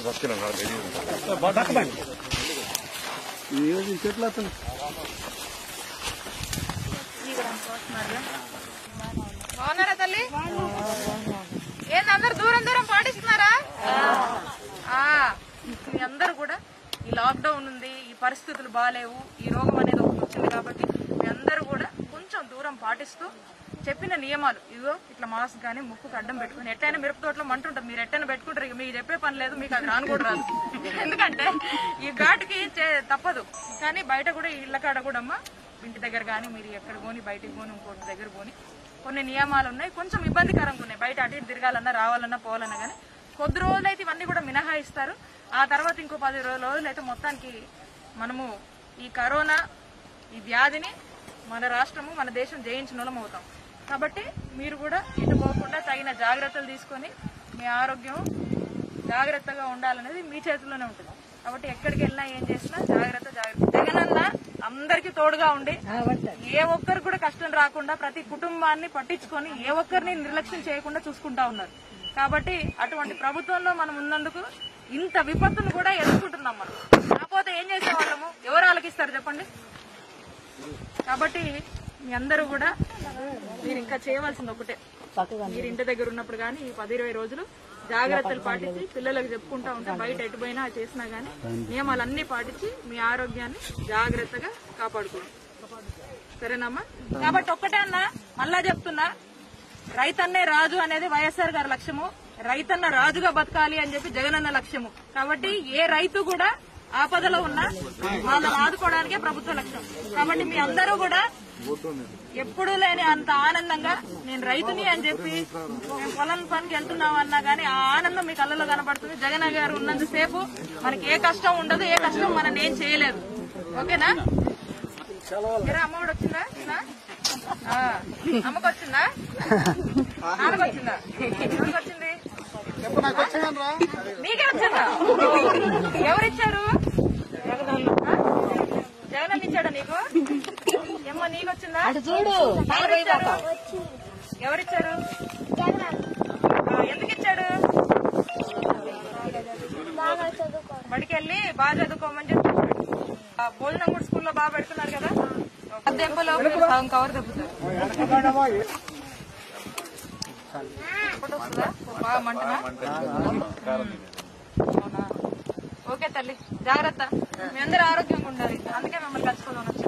బతికినా నాకు తెలియదు బాగున్నారా తల్లి ఏంది అందరు దూరం దూరం పాటిస్తున్నారా ఆ, మీ అందరూ కూడా ఈ లాక్డౌన్ ఉంది ఈ పరిస్థితులు బాగాలేవు ఈ రోగం అనేది ఒకటి వచ్చింది కాబట్టి మీ అందరూ కూడా కొంచెం దూరం పాటిస్తూ చెప్పిన నియమాలు ఇదిగో ఇట్లా మాస్క్ కానీ ముక్కుకు అడ్డం పెట్టుకుని ఎట్టైనా మిరప తోటలో మంట ఉంటుంది మీరు ఎట్టైనా పెట్టుకుంటారు ఇక మీకు చెప్పే పని లేదు మీకు అది రాను కూడా రాదు ఎందుకంటే ఈ ఘాటుకి చే- తప్పదు కానీ బయట కూడా ఈ ఇళ్ళ కాడ కూడా అమ్మ ఇంటి దగ్గర కానీ మీరు ఎక్కడ పోని బయటికి పోని ఇంకోటి దగ్గర పోని కొన్ని నియమాలు ఉన్నాయి కొంచెం ఇబ్బందికరంగా ఉన్నాయి బయట అటు ఇటు తిరగాలన్నా రావాలన్నా పోవాలన్నా కానీ కొద్ది రోజులు అయితే ఇవన్నీ కూడా మినహాయిస్తారు ఆ తర్వాత ఇంకో పది రో- రోజులు అయితే మొత్తానికి మనము ఈ కరోనా ఈ వ్యాధిని మన రాష్ట్రము మన దేశం జయించిన వాళ్ళం అవుతాం కాబట్టి మీరు కూడా ఇటు పోకుండా తగిన జాగ్రత్తలు తీసుకొని మీ ఆరోగ్యం జాగ్రత్తగా ఉండాలనేది మీ చేతిలోనే ఉంటుంది కాబట్టి ఎక్కడికి వెళ్ళినా ఏం చేసినా జాగ్రత్త జాగ్రత్త జగనన్న అందరికీ తోడుగా ఉండి ఏ ఒక్కరు కూడా కష్టం రాకుండా ప్రతి కుటుంబాన్ని పట్టించుకొని ఏ ఒక్కరిని నిర్లక్ష్యం చేయకుండా చూసుకుంటా ఉన్నారు కాబట్టి అటువంటి ప్రభుత్వంలో మనం ఉన్నందుకు ఇంత విపత్తును కూడా ఎదుర్కొంటున్నాం మనం కాకపోతే ఏం చేసేవాళ్ళము ఎవరు ఆలకిస్తారు చెప్పండి కాబట్టి మీ అందరూ కూడా మీరు ఇంకా చేయవలసింది ఒకటే మీరు ఇంటి దగ్గర ఉన్నప్పుడు కానీ ఈ పది ఇరవై రోజులు జాగ్రత్తలు పాటించి పిల్లలకు చెప్పుకుంటా ఉంటే బయట ఎటు పోయినా చేసినా గానీ నియమాలన్నీ పాటించి మీ ఆరోగ్యాన్ని జాగ్రత్తగా కాపాడుకోండి సరేనమ్మా కాబట్టి ఒక్కటే అన్నా మళ్ళా చెప్తున్నా రైతన్నే రాజు అనేది వైఎస్ఆర్ గారి లక్ష్యము రైతన్న రాజుగా బతకాలి అని చెప్పి జగనన్న లక్ష్యము కాబట్టి ఏ రైతు కూడా ఆపదలో ఉన్నా వాళ్ళని ఆదుకోవడానికే ప్రభుత్వ లక్ష్యం కాబట్టి మీ అందరూ కూడా ఎప్పుడూ లేని అంత ఆనందంగా నేను రైతుని అని చెప్పి మేము పొలం పనికి వెళ్తున్నాం అన్నా గానీ ఆ ఆనందం మీ కళ్ళలో కనబడుతుంది జగన్ గారు ఉన్నంతసేపు మనకి ఏ కష్టం ఉండదు ఏ కష్టం మనం ఏం చేయలేదు ఓకేనా మీరా అమ్మఒడి వచ్చిందా నా? ఆ, అమ్మకి వచ్చిందా నాన్నకి వచ్చిందా ఎవరికి వచ్చింది మీకే వచ్చిందా ఎవరిచ్చారు ఆ? జగన్ ఇచ్చాడా నీకు ఏమో నీకు వచ్చిందా చూడు ఎవరిచ్చారు ఆ, ఎందుకు ఇచ్చాడు బడికి వెళ్ళి బాగా చదువుకోమని చెప్పి ఆ, భోజనం కూడా స్కూల్లో బాగా పెడుతున్నారు కదా దెబ్బలో సగం కవర్ దెబ్బతారు ఎప్పుడు వస్తుందా బాగా మంటనా అవునా ఓకే తల్లి జాగ్రత్త మీ అందరూ ఆరోగ్యంగా ఉండాలి అందుకే మిమ్మల్ని కలుసుకోదాం వచ్చాను